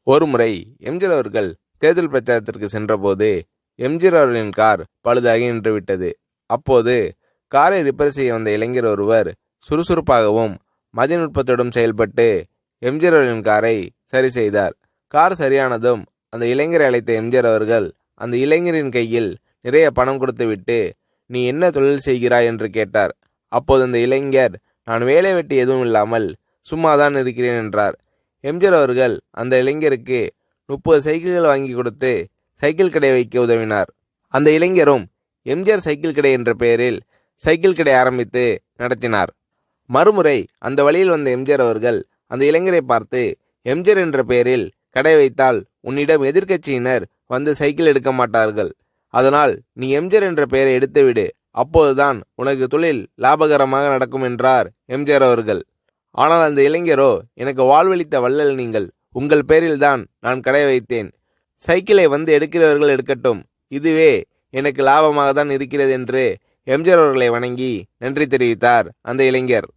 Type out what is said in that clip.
ஒருமுறை எம்ஜிஆர் அவர்கள் தேர்தல் பிரச்சாரத்திற்கு சென்றபோது எம்ஜிஆர் அவர்களின் கார் பழுதாகி நின்றுவிட்டது அப்போது காரை ரிப்பேர் செய்ய வந்த இளைஞர் ஒருவர் சுறுசுறுப்பாகவும் மதிநுட்பத்துடன் செயல்பட்டு எம்ஜிஆர் அவர்களின் காரை சரி செய்தார் கார் சரியானதும் அந்த இளைஞரை அழைத்த எம்ஜிஆர் அவர்கள் அந்த இளைஞரின் கையில் நிறைய பணம் கொடுத்துவிட்டு நீ என்ன தொழில் செய்கிறாய் என்று கேட்டார் அப்போது அந்த இளைஞர் நான் வேலை வெட்டி எதுவும் இல்லாமல் சும்மாதான் இருக்கிறேன் என்றார் எம்ஜிஆர் அவர்கள் அந்த இளைஞருக்கு முப்பது சைக்கிள்கள் வாங்கி கொடுத்து சைக்கிள் கடை வைக்க உதவினார் அந்த இளைஞரும் எம்ஜிஆர் சைக்கிள் கடை என்ற பெயரில் சைக்கிள் கடை ஆரம்பித்து நடத்தினார் மறுமுறை அந்த வழியில் வந்த எம்ஜிஆர் அவர்கள் அந்த இளைஞரை பார்த்து எம்ஜிஆர் என்ற பெயரில் கடை வைத்தால் உன்னிடம் எதிர்க்கட்சியினர் வந்து சைக்கிள் எடுக்க மாட்டார்கள் அதனால் நீ எம்ஜிஆர் என்ற பெயரை எடுத்துவிடு அப்போதுதான் உனக்கு தொழில் லாபகரமாக நடக்கும் என்றார் எம்ஜிஆர் அவர்கள் ஆனால் அந்த இளைஞரோ எனக்கு வாழ்வளித்த வள்ளல் நீங்கள் உங்கள் பேரில்தான் நான் கடை வைத்தேன் சைக்கிளை வந்து எடுக்கிறவர்கள் எடுக்கட்டும் இதுவே எனக்கு லாபமாக தான் இருக்கிறது என்று எம்ஜிஆர் அவர்களை வணங்கி நன்றி தெரிவித்தார் அந்த இளைஞர்